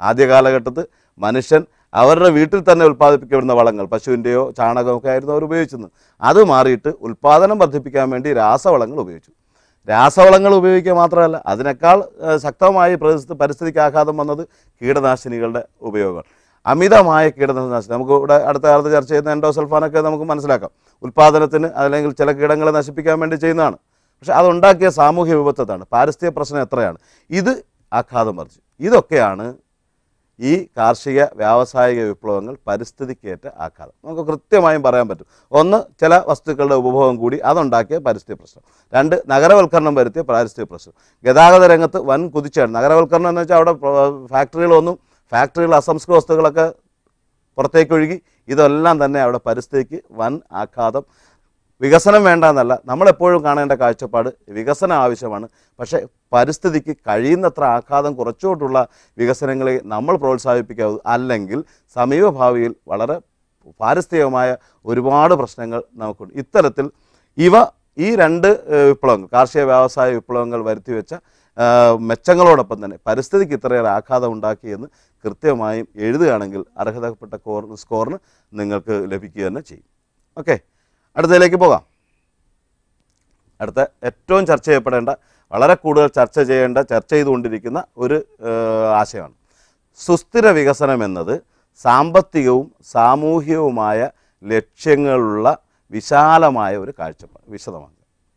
ആദ്യ കാലഘട്ടത്തിൽ മനുഷ്യൻ അവരുടെ വീട്ടിൽ തന്നെ ഉൽപ്പാദിപ്പിക്കപ്പെടുന്ന വളങ്ങൾ പശുവിൻ്റെയോ ചാണകമൊക്കെ ആയിരുന്നു അവർ ഉപയോഗിച്ചിരുന്നത് അത് മാറിയിട്ട് ഉൽപ്പാദനം വർദ്ധിപ്പിക്കാൻ വേണ്ടി രാസവളങ്ങൾ ഉപയോഗിച്ചു രാസവളങ്ങൾ ഉപയോഗിക്കുക മാത്രമല്ല അതിനേക്കാൾ ഏഹ്, ശക്തമായി പരിസ്ഥിതി പരിസ്ഥിതിക്ക് ആഘാതം വന്നത് കീടനാശിനികളുടെ ഉപയോഗം അമിതമായ കീടനാശിനി നമുക്ക് ഇവിടെ അടുത്ത കാലത്ത് ചർച്ച ചെയ്യുന്ന എൻഡോസൾഫാനൊക്കെ നമുക്ക് മനസ്സിലാക്കാം ഉൽപ്പാദനത്തിന് അല്ലെങ്കിൽ ചില കീടങ്ങളെ നശിപ്പിക്കാൻ വേണ്ടി ചെയ്യുന്നതാണ് പക്ഷെ അതുണ്ടാക്കിയ സാമൂഹ്യ വിപത്തതാണ് പാരിസ്ഥിതിക പ്രശ്നം എത്രയാണ് ഇത് ആഘാതം വർദ്ധിച്ചു ഇതൊക്കെയാണ് ഈ കാർഷിക വ്യാവസായിക വിപ്ലവങ്ങൾ പരിസ്ഥിതിക്കേറ്റ ആഘാതം നമുക്ക് കൃത്യമായും പറയാൻ പറ്റും ഒന്ന് ചില വസ്തുക്കളുടെ ഉപഭോഗം കൂടി അതുണ്ടാക്കിയ പരിസ്ഥിതി പ്രശ്നം രണ്ട് നഗരവൽക്കരണം വരുത്തിയ പാരിസ്ഥിതിക പ്രശ്നം ഗതാഗത രംഗത്ത് വൻ കുതിച്ചാണ് നഗരവൽക്കരണം എന്ന് വെച്ചാൽ അവിടെ പ്ര- ഫാക്ടറികളൊന്നും ഫാക്ടറികൾ അസംസ്കൃത വസ്തുക്കളൊക്കെ പുറത്തേക്കൊഴുകി ഇതെല്ലാം തന്നെ അവിടെ പരിസ്ഥിതിക്ക് വൻ ആഘാതം വികസനം വേണ്ട എന്നല്ല നമ്മളെപ്പോഴും കാണേണ്ട കാഴ്ചപ്പാട് വികസനം ആവശ്യമാണ് പക്ഷേ പരിസ്ഥിതിക്ക് കഴിയുന്നത്ര ആഘാതം കുറച്ചുകൊണ്ടുള്ള വികസനങ്ങളെ നമ്മൾ പ്രോത്സാഹിപ്പിക്കാവൂ അല്ലെങ്കിൽ സമീപഭാവിയിൽ വളരെ പാരിസ്ഥിതികമായ ഒരുപാട് പ്രശ്നങ്ങൾ നമുക്കുണ്ട് ഇത്തരത്തിൽ ഇവ ഈ രണ്ട് ഏഹ്, വിപ്ലവങ്ങൾ കാർഷിക വ്യവസായ വിപ്ലവങ്ങൾ വരുത്തിവെച്ച ഏഹ്, മെച്ചങ്ങളോടൊപ്പം തന്നെ പരിസ്ഥിതിക്ക് ഇത്രയേറെ ആഘാതം ഉണ്ടാക്കിയെന്ന് കൃത്യമായും എഴുതുകയാണെങ്കിൽ അർഹതപ്പെട്ട കോർ സ്കോറിന് നിങ്ങൾക്ക് ലഭിക്കുക തന്നെ ചെയ്യും ഓക്കെ അടുത്തതിലേക്ക് പോകാം അടുത്ത ഏറ്റവും ചർച്ച ചെയ്യപ്പെടേണ്ട വളരെ കൂടുതൽ ചർച്ച ചെയ്യേണ്ട ചർച്ച ചെയ്തുകൊണ്ടിരിക്കുന്ന ഒരു ഏഹ്, ആശയമാണ് സുസ്ഥിര വികസനം എന്നത് സാമ്പത്തികവും സാമൂഹികവുമായ ലക്ഷ്യങ്ങളുള്ള വിശാലമായ ഒരു കാഴ്ചപ്പാട് വിശദമാണ്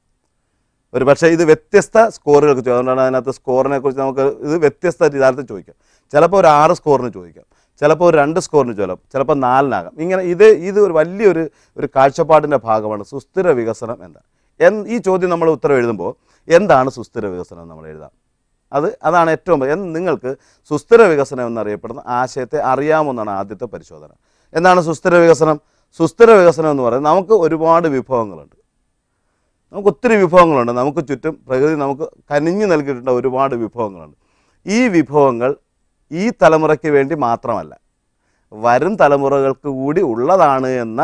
ഒരു പക്ഷേ ഇത് വ്യത്യസ്ത സ്കോറുകൾക്ക് ചോദിക്കാം അതുകൊണ്ടാണ് അതിനകത്ത് സ്കോറിനെ കുറിച്ച് നമുക്ക് ഇത് വ്യത്യസ്ത യഥാർത്ഥത്തിൽ ചോദിക്കാം ചിലപ്പോൾ ഒരു ആറ് സ്കോറിന് ചോദിക്കാം ചിലപ്പോൾ ഒരു രണ്ട് സ്കോറിന് ചോദിക്കാം ചിലപ്പോൾ നാലിനാകാം ഇങ്ങനെ ഇത് ഇത് ഒരു വലിയൊരു ഒരു കാഴ്ചപ്പാടിൻ്റെ ഭാഗമാണ് സുസ്ഥിര വികസനം എന്താണ് എൻ ഈ ചോദ്യം നമ്മൾ ഉത്തരം എഴുതുമ്പോൾ എന്താണ് സുസ്ഥിര വികസനം എന്ന് നമ്മൾ എഴുതാം അത് അതാണ് ഏറ്റവും വലിയ- എന്ന് നിങ്ങൾക്ക് സുസ്ഥിര വികസനം എന്നറിയപ്പെടുന്ന ആശയത്തെ അറിയാമെന്നാണ് ആദ്യത്തെ പരിശോധന എന്താണ് സുസ്ഥിര വികസനം സുസ്ഥിര വികസനം എന്ന് പറയുന്നത് നമുക്ക് ഒരുപാട് വിഭവങ്ങളുണ്ട് നമുക്ക് ഒത്തിരി വിഭവങ്ങളുണ്ട് നമുക്ക് ചുറ്റും പ്രകൃതി നമുക്ക് കനിഞ്ഞു നൽകിയിട്ടുള്ള ഒരുപാട് വിഭവങ്ങളുണ്ട് ഈ വിഭവങ്ങൾ ഈ തലമുറയ്ക്ക് വേണ്ടി മാത്രമല്ല വരും തലമുറകൾക്ക് കൂടി ഉള്ളതാണ് എന്ന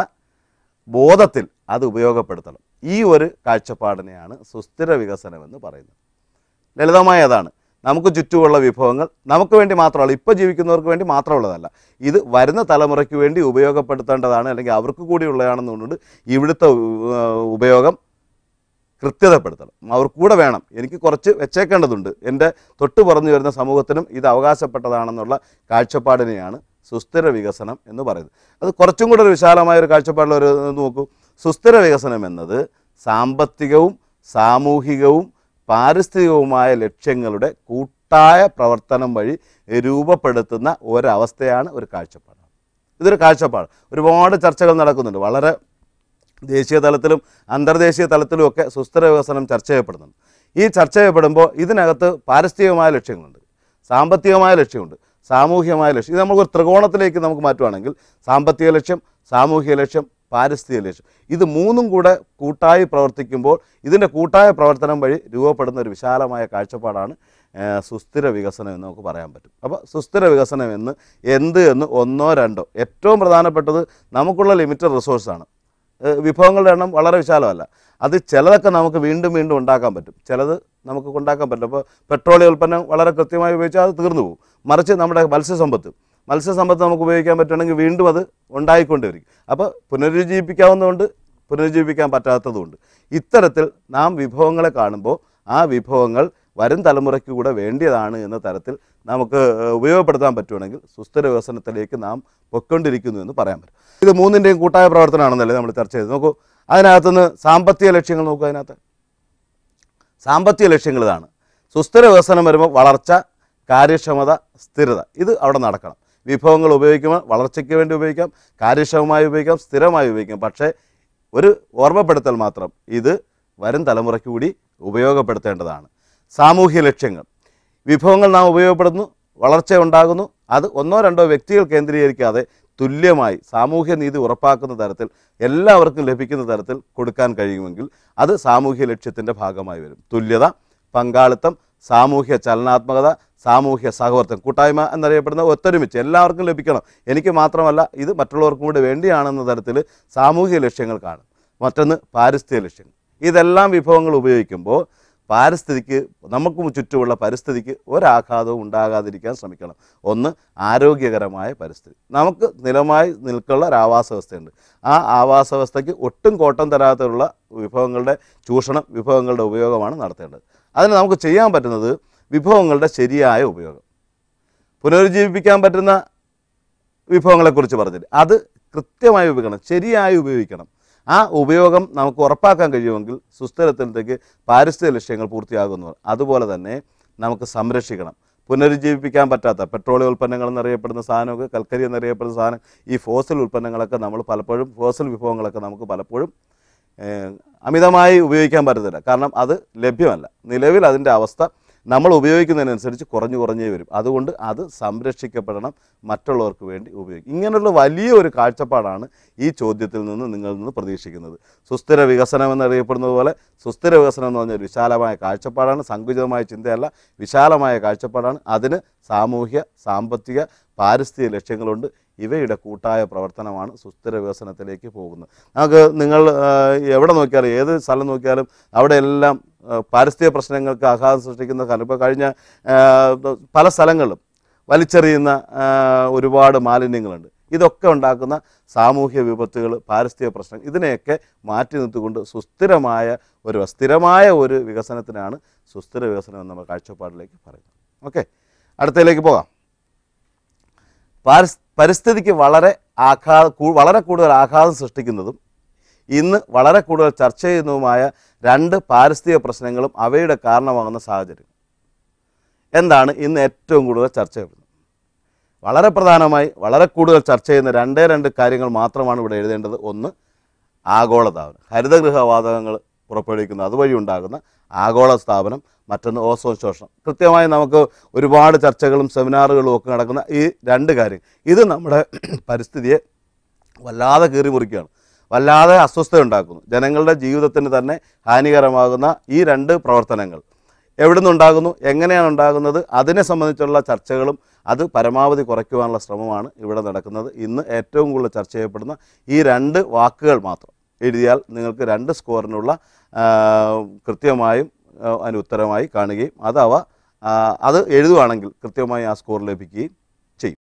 ബോധത്തിൽ അത് ഉപയോഗപ്പെടുത്തണം ഈ ഒരു കാഴ്ചപ്പാടിനെയാണ് സുസ്ഥിര വികസനം എന്ന് പറയുന്നത് ലളിതമായ അതാണ് നമുക്ക് ചുറ്റുമുള്ള വിഭവങ്ങൾ നമുക്ക് വേണ്ടി മാത്രമല്ല ഇപ്പോൾ ജീവിക്കുന്നവർക്ക് വേണ്ടി മാത്രമുള്ളതല്ല ഇത് വരുന്ന തലമുറയ്ക്ക് വേണ്ടി ഉപയോഗപ്പെടുത്തേണ്ടതാണ് അല്ലെങ്കിൽ അവർക്ക് കൂടി ഉള്ളതാണെന്നുകൊണ്ട് ഇവിടുത്തെ ഉ- ഉപയോഗം കൃത്യതപ്പെടുത്തണം അവർ കൂടെ വേണം എനിക്ക് കുറച്ച് വെച്ചേക്കേണ്ടതുണ്ട് എൻ്റെ തൊട്ട് പറഞ്ഞു വരുന്ന സമൂഹത്തിനും ഇത് അവകാശപ്പെട്ടതാണെന്നുള്ള കാഴ്ചപ്പാടിനെയാണ് സുസ്ഥിര വികസനം എന്ന് പറയുന്നത് അത് കുറച്ചും കൂടെ ഒരു വിശാലമായ ഒരു കാഴ്ചപ്പാടിൽ ഒരു നോക്കൂ സുസ്ഥിര വികസനം എന്നത് സാമ്പത്തികവും സാമൂഹികവും പാരിസ്ഥിതികവുമായ ലക്ഷ്യങ്ങളുടെ കൂട്ടായ പ്രവർത്തനം വഴി രൂപപ്പെടുത്തുന്ന ഒരവസ്ഥയാണ് ഒരു കാഴ്ചപ്പാട് ഇതൊരു കാഴ്ചപ്പാട് ഒരുപാട് ചർച്ചകൾ നടക്കുന്നുണ്ട് വളരെ ദേശീയ തലത്തിലും അന്തർദേശീയ തലത്തിലും ഒക്കെ സുസ്ഥിര വികസനം ചർച്ച ചെയ്യപ്പെടുന്നുണ്ട് ഈ ചർച്ച ചെയ്യപ്പെടുമ്പോൾ ഇതിനകത്ത് പാരിസ്ഥിതികമായ ലക്ഷ്യങ്ങളുണ്ട് സാമ്പത്തികമായ ലക്ഷ്യമുണ്ട് സാമൂഹികമായ ലക്ഷ്യം ഇത് നമുക്ക് ഒരു ത്രികോണത്തിലേക്ക് നമുക്ക് മാറ്റുവാണെങ്കിൽ സാമ്പത്തിക ലക്ഷ്യം സാമൂഹിക ലക്ഷ്യം പാരിസ്ഥിതിക ലക്ഷ്യം ഇത് മൂന്നും കൂടെ കൂട്ടായി പ്രവർത്തിക്കുമ്പോൾ ഇതിൻ്റെ കൂട്ടായ പ്രവർത്തനം വഴി രൂപപ്പെടുന്ന ഒരു വിശാലമായ കാഴ്ചപ്പാടാണ് ആ, സുസ്ഥിര വികസനം എന്ന് നമുക്ക് പറയാൻ പറ്റും അപ്പോൾ സുസ്ഥിര വികസനം എന്ന് എന്ത് എന്ന് ഒന്നോ രണ്ടോ ഏറ്റവും പ്രധാനപ്പെട്ടത് നമുക്കുള്ള ലിമിറ്റഡ് റിസോഴ്സാണ് ഏഹ് വിഭവങ്ങളുടെ എണ്ണം വളരെ വിശാലമല്ല അത് ചിലതൊക്കെ നമുക്ക് വീണ്ടും വീണ്ടും ഉണ്ടാക്കാൻ പറ്റും ചിലത് നമുക്ക് ഉണ്ടാക്കാൻ പറ്റില്ല അപ്പോൾ പെട്രോളിയം ഉൽപ്പന്നം വളരെ കൃത്യമായി ഉപയോഗിച്ചാൽ അത് തീർന്നു പോകും മറിച്ച് നമ്മുടെ മത്സ്യസമ്പത്ത് മത്സ്യസമ്പത്ത് നമുക്ക് ഉപയോഗിക്കാൻ പറ്റുകയാണെങ്കിൽ വീണ്ടും അത് ഉണ്ടായിക്കൊണ്ടിരിക്കും അപ്പോൾ പുനരുജ്ജീവിപ്പിക്കാവുന്നതുകൊണ്ട് പുനരുജ്ജീവിക്കാൻ പറ്റാത്തതുകൊണ്ട് ഇത്തരത്തിൽ നാം വിഭവങ്ങളെ കാണുമ്പോൾ ആ വിഭവങ്ങൾ വരും തലമുറയ്ക്ക് കൂടെ വേണ്ടിയതാണ് എന്ന തരത്തിൽ നമുക്ക് ഏഹ്, ഉപയോഗപ്പെടുത്താൻ പറ്റുവാണെങ്കിൽ സുസ്ഥിര വികസനത്തിലേക്ക് നാം പൊയ്ക്കൊണ്ടിരിക്കുന്നു എന്ന് പറയാൻ പറ്റും ഇത് മൂന്നിൻ്റെയും കൂട്ടായ പ്രവർത്തനമാണെന്നല്ലേ നമ്മൾ ചർച്ച ചെയ്തത് നോക്കൂ അതിനകത്തുനിന്ന് സാമ്പത്തിക ലക്ഷ്യങ്ങൾ നോക്കൂ അതിനകത്ത് സാമ്പത്തിക ലക്ഷ്യങ്ങൾ ഇതാണ് സുസ്ഥിര വികസനം വരുമ്പോൾ വളർച്ച കാര്യക്ഷമത സ്ഥിരത ഇത് അവിടെ നടക്കണം വിഭവങ്ങൾ ഉപയോഗിക്കുമ്പോൾ വളർച്ചയ്ക്ക് വേണ്ടി ഉപയോഗിക്കാം കാര്യക്ഷമമായി ഉപയോഗിക്കാം സ്ഥിരമായി ഉപയോഗിക്കാം പക്ഷേ ഒരു ഓർമ്മപ്പെടുത്തൽ മാത്രം ഇത് വരും തലമുറയ്ക്ക് കൂടി ഉപയോഗപ്പെടുത്തേണ്ടതാണ് സാമൂഹ്യ ലക്ഷ്യങ്ങൾ വിഭവങ്ങൾ നാം ഉപയോഗപ്പെടുന്നു വളർച്ച ഉണ്ടാകുന്നു അത് ഒന്നോ രണ്ടോ വ്യക്തികൾ കേന്ദ്രീകരിക്കാതെ തുല്യമായി സാമൂഹ്യ നീതി ഉറപ്പാക്കുന്ന തരത്തിൽ എല്ലാവർക്കും ലഭിക്കുന്ന തരത്തിൽ കൊടുക്കാൻ കഴിയുമെങ്കിൽ അത് സാമൂഹ്യ ലക്ഷ്യത്തിൻ്റെ ഭാഗമായി വരും തുല്യത പങ്കാളിത്തം സാമൂഹ്യ ചലനാത്മകത സാമൂഹ്യ സഹവർത്തം കൂട്ടായ്മ എന്നറിയപ്പെടുന്ന ഒത്തൊരുമിച്ച് എല്ലാവർക്കും ലഭിക്കണം എനിക്ക് മാത്രമല്ല ഇത് മറ്റുള്ളവർക്കും കൂടി വേണ്ടിയാണെന്ന തരത്തിൽ സാമൂഹ്യ ലക്ഷ്യങ്ങൾ കാണും മറ്റൊന്ന് പാരിസ്ഥിതിക ലക്ഷ്യങ്ങൾ ഇതെല്ലാം വിഭവങ്ങൾ ഉപയോഗിക്കുമ്പോൾ പാരിസ്ഥിതിക്ക് നമുക്ക് ചുറ്റുമുള്ള പരിസ്ഥിതിക്ക് ഒരാഘാതവും ഉണ്ടാകാതിരിക്കാൻ ശ്രമിക്കണം ഒന്ന് ആരോഗ്യകരമായ പരിസ്ഥിതി നമുക്ക് നിലമായി നിൽക്കുള്ള ഒരു ആവാസ വ്യവസ്ഥയുണ്ട് ആ ആവാസ വ്യവസ്ഥയ്ക്ക് ഒട്ടും കോട്ടം തരാത്തുള്ള വിഭവങ്ങളുടെ ചൂഷണം വിഭവങ്ങളുടെ ഉപയോഗമാണ് നടത്തേണ്ടത് അതിന് നമുക്ക് ചെയ്യാൻ പറ്റുന്നത് വിഭവങ്ങളുടെ ശരിയായ ഉപയോഗം പുനരുജ്ജീവിപ്പിക്കാൻ പറ്റുന്ന വിഭവങ്ങളെക്കുറിച്ച് പറഞ്ഞില്ല അത് കൃത്യമായി ഉപയോഗിക്കണം ശരിയായി ഉപയോഗിക്കണം ആ ഉപയോഗം നമുക്ക് ഉറപ്പാക്കാൻ കഴിയുമെങ്കിൽ സുസ്ഥിരത്തിലേക്ക് പാരിസ്ഥിതിക ലക്ഷ്യങ്ങൾ പൂർത്തിയാകുന്നു അതുപോലെ തന്നെ നമുക്ക് സംരക്ഷിക്കണം പുനരുജ്ജീവിപ്പിക്കാൻ പറ്റാത്ത പെട്രോളിയം ഉൽപ്പന്നങ്ങൾ എന്നറിയപ്പെടുന്ന സാധനമൊക്കെ കൽക്കരി എന്നറിയപ്പെടുന്ന സാധനം ഈ ഫോസിൽ ഉൽപ്പന്നങ്ങളൊക്കെ നമ്മൾ പലപ്പോഴും ഫോസിൽ വിഭവങ്ങളൊക്കെ നമുക്ക് പലപ്പോഴും ഏഹ്, അമിതമായി ഉപയോഗിക്കാൻ പറ്റത്തില്ല കാരണം അത് ലഭ്യമല്ല നിലവിൽ അതിൻ്റെ അവസ്ഥ നമ്മൾ ഉപയോഗിക്കുന്നതിനനുസരിച്ച് കുറഞ്ഞു കുറഞ്ഞേ വരും അതുകൊണ്ട് അത് സംരക്ഷിക്കപ്പെടണം മറ്റുള്ളവർക്ക് വേണ്ടി ഉപയോഗിക്കും ഇങ്ങനെയുള്ള വലിയ ഒരു കാഴ്ചപ്പാടാണ് ഈ ചോദ്യത്തിൽ നിന്ന് നിങ്ങളിൽ നിന്ന് പ്രതീക്ഷിക്കുന്നത് സുസ്ഥിര വികസനം എന്നറിയപ്പെടുന്നത് പോലെ സുസ്ഥിര വികസനം എന്ന് പറഞ്ഞാൽ ഒരു വിശാലമായ കാഴ്ചപ്പാടാണ് സങ്കുചിതമായ ചിന്തയല്ല വിശാലമായ കാഴ്ചപ്പാടാണ് അതിന് സാമൂഹ്യ സാമ്പത്തിക പാരിസ്ഥിതിക ലക്ഷ്യങ്ങളുണ്ട് ഇവയുടെ കൂട്ടായ പ്രവർത്തനമാണ് സുസ്ഥിര വികസനത്തിലേക്ക് പോകുന്നത് നമുക്ക് നിങ്ങൾ ആ, എവിടെ നോക്കിയാലും ഏത് സ്ഥലം നോക്കിയാലും അവിടെ എല്ലാം ആ, പാരിസ്ഥിതിക പ്രശ്നങ്ങൾക്ക് ആഘാതം സൃഷ്ടിക്കുന്ന കാലം ഇപ്പോൾ കഴിഞ്ഞ ആ, പല സ്ഥലങ്ങളിലും വലിച്ചെറിയുന്ന ആ, ഒരുപാട് മാലിന്യങ്ങളുണ്ട് ഇതൊക്കെ ഉണ്ടാക്കുന്ന സാമൂഹ്യ വിപത്തുകൾ പാരിസ്ഥിതിക പ്രശ്നം ഇതിനെയൊക്കെ മാറ്റി നിർത്തിക്കൊണ്ട് സുസ്ഥിരമായ ഒരു സ്ഥിരമായ ഒരു വികസനത്തിനാണ് സുസ്ഥിര വികസനം എന്ന കാഴ്ചപ്പാടിലേക്ക് പറയുന്നത് ഓക്കെ അടുത്തതിലേക്ക് പോകാം പാരിസ് പരിസ്ഥിതിക്ക് വളരെ ആഘാത കൂ- വളരെ കൂടുതൽ ആഘാതം സൃഷ്ടിക്കുന്നതും ഇന്ന് വളരെ കൂടുതൽ ചർച്ച ചെയ്യുന്നതുമായ രണ്ട് പാരിസ്ഥിതിക പ്രശ്നങ്ങളും അവയുടെ കാരണമാകുന്ന സാഹചര്യം എന്താണ് ഇന്ന് ഏറ്റവും കൂടുതൽ ചർച്ച ചെയ്യപ്പെടുന്നത് വളരെ പ്രധാനമായി വളരെ കൂടുതൽ ചർച്ച ചെയ്യുന്ന രണ്ടേ രണ്ട് കാര്യങ്ങൾ മാത്രമാണ് ഇവിടെ എഴുതേണ്ടത് ഒന്ന് ആഗോളതാപനം ഹരിതഗൃഹവാതകങ്ങൾ പുറപ്പെടുവിക്കുന്ന അതുവഴി ഉണ്ടാകുന്ന ആഗോള സ്ഥാപനം മറ്റൊന്ന് ഓസോൺ ശോഷണം കൃത്യമായി നമുക്ക് ഒരുപാട് ചർച്ചകളും സെമിനാറുകളും ഒക്കെ നടക്കുന്ന ഈ രണ്ട് കാര്യം ഇത് നമ്മുടെ പരിസ്ഥിതിയെ വല്ലാതെ കീറി മുറിക്കുകയാണ് വല്ലാതെ അസ്വസ്ഥത ഉണ്ടാക്കുന്നു ജനങ്ങളുടെ ജീവിതത്തിന് തന്നെ ഹാനികരമാകുന്ന ഈ രണ്ട് പ്രവർത്തനങ്ങൾ എവിടെ നിന്നുണ്ടാകുന്നു എങ്ങനെയാണ് ഉണ്ടാകുന്നത് അതിനെ സംബന്ധിച്ചുള്ള ചർച്ചകളും അത് പരമാവധി കുറയ്ക്കുവാനുള്ള ശ്രമമാണ് ഇവിടെ നടക്കുന്നത് ഇന്ന് ഏറ്റവും കൂടുതൽ ചർച്ച ചെയ്യപ്പെടുന്ന ഈ രണ്ട് വാക്കുകൾ മാത്രം എഴുതിയാൽ നിങ്ങൾക്ക് രണ്ട് സ്കോറിനുള്ള ആ, കൃത്യമായും ആ, അതിന് ഉത്തരമായി കാണുകയും അത് അവ ആ, അത് എഴുതുവാണെങ്കിൽ കൃത്യമായി ആ സ്കോർ ലഭിക്കുകയും